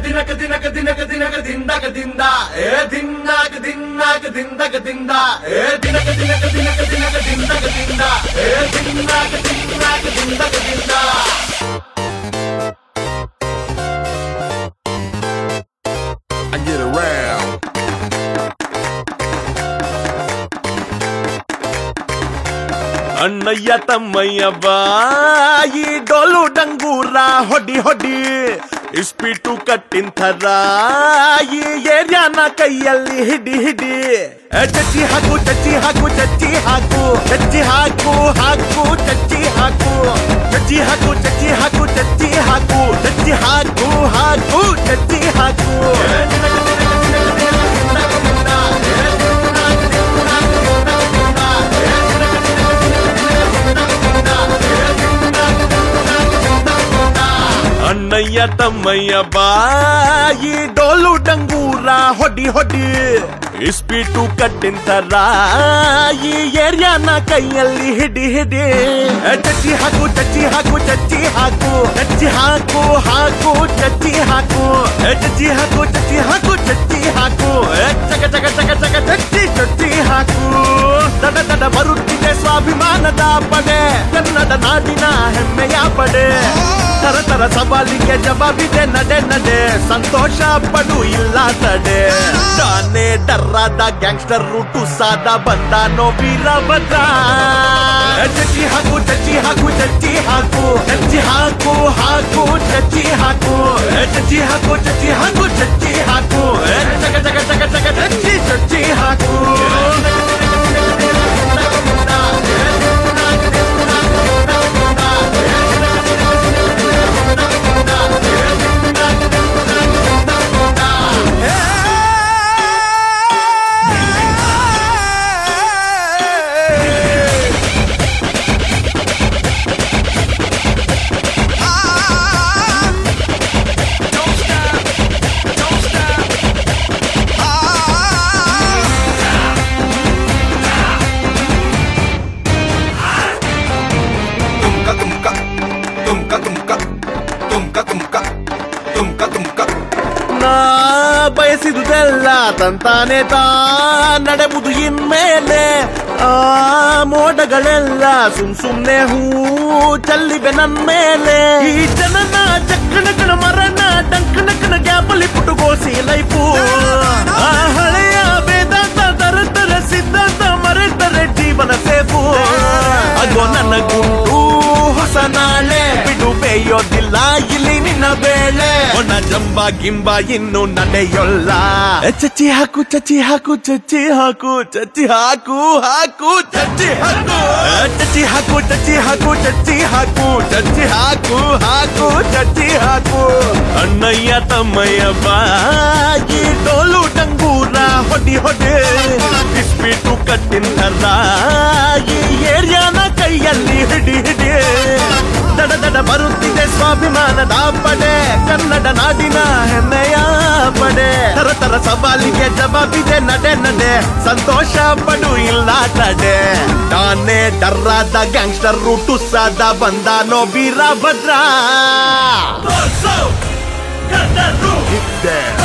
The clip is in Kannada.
ದಿನಕ ದಿನಕ ದಿನಕ ದಿನಕ ದಿಂದಕ ದಿಂದ ಏ ದಿನ್ನಾಕ ದಿನ್ನಾಕ ದಿಂದಕ ದಿಂದ ಏ ದಿನಕ ದಿನಕ ದಿನಕ ದಿನಕ ದಿಂದಕ ದಿಂದ ಏ ದಿನ್ನಾಕ ದಿನ್ನಾಕ ದಿಂದಕ ದಿಂದ I get around. ಅಣ್ಣಯ್ಯ ತಮ್ಮಯ್ಯ ಬಾಯಿ ಡೋಲು ಡಂಗೂರ ಹೊಡಿ ಹೊಡಿ ಇಸ್ಪಿಟು ಕಟ್ಟಿನ ಥರ ಈ ಏರಿಯಾನ ಕೈಯಲ್ಲಿ ಹಿಡಿ ಹಿಡಿ ಎ, ಚಚ್ಚಿ ಹಾಕು ಚಚ್ಚಿ ಹಾಕು ಚಚ್ಚಿ ಹಾಕು ಚಚ್ಚಿ ಹಾಕು ಹಾಕು ಚಚ್ಚಿ ಹಾಕು ಚಚ್ಚಿ ಹಾಕು ಚಚ್ಚಿ ಹಾಕು ಚಚ್ಚಿ ಹಾಕು ಚಚ್ಚಿ ಹಾಕು ಹಾಕು ಚಚ್ಚಿ ಹಾಕು ಅಣ್ಣಯ್ಯ ತಮ್ಮಯ್ಯ ಬಾಯಿ ಡೋಲು ಡಂಗೂರ ಹೊಡಿ ಹೊಡಿ ಇಸ್ಪೀಟು ಕಟ್ಟಿನ ಥರ ಈ ಏರಿಯಾನ ಕೈಯಲ್ಲಿ ಹಿಡಿ ಹಿಡಿ ಎ, ಚಚ್ಚಿ ಹಾಕು ಚಚ್ಚಿ ಹಾಕು ಚಚ್ಚಿ ಹಾಕು ಚಚ್ಚಿ ಹಾಕು ಹಾಕು ಚಚ್ಚಿ ಹಾಕು ಎ, ಚಚ್ಚಿ ಹಾಕು ಚಚ್ಚಿ ಹಾಕು ಚಚ್ಚಿ ಹಾಕು ಎ, ಚಕ ಚಕ ಚಕ ಚಕ ಚಚ್ಚಿ ಚಚ್ಚಿ ಹಾಕು ದಡ ದಡ ಬರುತ್ತಿದೆ ಸ್ವಾಭಿಮಾನದ ಪಡೆ ಕನ್ನಡ ನಾಡಿನ ಹೆಮ್ಮೆಯ ಪಡೆ ತರ ತರ ಸವಾಲಿಗೆ ಜವಾಬಿದೆ ನಡೆ ನಡೆ ಸಂತೋಷ ಪಡು ಇಲ್ಲ ತಡೆ ತಾನೇ ಡರ್ರಾದ ಗ್ಯಾಂಗ್ಸ್ಟರ್ ರೂಟು ಸಾದ ಬಂದಾನೋ ವೀರಭದ್ರ ಚಚ್ಚಿ ಹಾಕು ಚಚ್ಚಿ ಹಾಕು ಚಚ್ಚಿ ಹಾಕು ಚಚ್ಚಿ ಹಾಕು ಹಾಕು ಚಚ್ಚಿ ಹಾಕು ಚಚ್ಚಿ ಹಾಕು ಚಚ್ಚಿ ಹಾಕು ಚಚ್ಚಿ ಹಾಕು ಚಕ ಚಕ ಚಕ ಚಕ ಚಚ್ಚಿ ಚಚ್ಚಿ ಹಾಕು Tumka tumka. Tumka tumka. Tumka tumka. Tumka tumka. ನಾ ಬಯಸಿದುದೆಲ್ಲ ತಂತಾನೆ ತಾ ನಡೆಬುದು ಇನ್ಮೇಲೆ ಆ ಮೋಡಗಳೆಲ್ಲ ಸುಮ್ ಸುಮ್ನೆ ಹೂ ಚಲ್ಲಿವೆ ನನ್ ಮೇಲೆ ಈ ಜನನ ಚಕ್ಕಣಕಣ ಮರಣ ಡಂಕಣಕಣ ಗ್ಯಾಪಲ್ಲಿ ಪುಟುಗೋಸಿ ಲೈಫು ಆ ಹಳೆಯ ವೇದಾಂತ ತರತರ ಸಿದ್ಧಾಂತ ಮರೆತರೆ ಜೀವನ ಸೇಫು ಅಗೋ ನನ್ನ ಗುಂಡು ಹೊಸ ನಾಳೆ ಬಿಡು ಬೇಯೋದಿಲ್ಲ ಇಲ್ಲಿ ನಿನ್ನ ಬೇಳೆ ಒಣ ಜಂಬ ಗಿಂಬ ಇನ್ನು ನಡೆಯೊಲ್ಲ ಎ, ಚಚ್ಚಿ ಹಾಕು ಚಚ್ಚಿ ಹಾಕು ಚಚ್ಚಿ ಹಾಕು ಚಚ್ಚಿ ಹಾಕು ಹಾಕು ಚಚ್ಚಿ ಹಾಕು ಎ, ಚಚ್ಚಿ ಹಾಕು ಚಚ್ಚಿ ಹಾಕು ಚಚ್ಚಿ ಹಾಕು ಚಚ್ಚಿ ಹಾಕು ಹಾಕು ಚಚ್ಚಿ ಹಾಕು ಅಣ್ಣಯ್ಯ ತಮ್ಮಯ್ಯ ಬಾಗಿ ಡೋಲು ಡಂಗೂರ ಹೊಡಿ ಹೊಡೆ ಬಿಸ್ಬಿಟ್ಟು ಕಟ್ಟಿನ ಈ ಏರಿಯಾನ ಕೈಯಲ್ಲಿ ಹಿಡಿ ಹಿಡಿ ದಡ ದಡ ಬರುತ್ತಿದೆ ಸ್ವಾಭಿಮಾನದ ಪಡೆ ಕನ್ನಡ ನಾಡಿನ ಹೆಮ್ಮೆಯ ಪಡೆ ತರ ತರ ಸವಾಲಿಗೆ ಜವಾಬಿದೆ ನಡೆ ನಡೆ ಸಂತೋಷ ಪಡು ಇಲ್ಲ ತಡೆ ತಾನೇ ಡರ್ರಾದ ಗ್ಯಾಂಗ್ಸ್ಟರ್ ರೂಟು ಸಾದ ಬಂದಾನೋ ವೀರಭದ್ರ ಇದ್ದೆ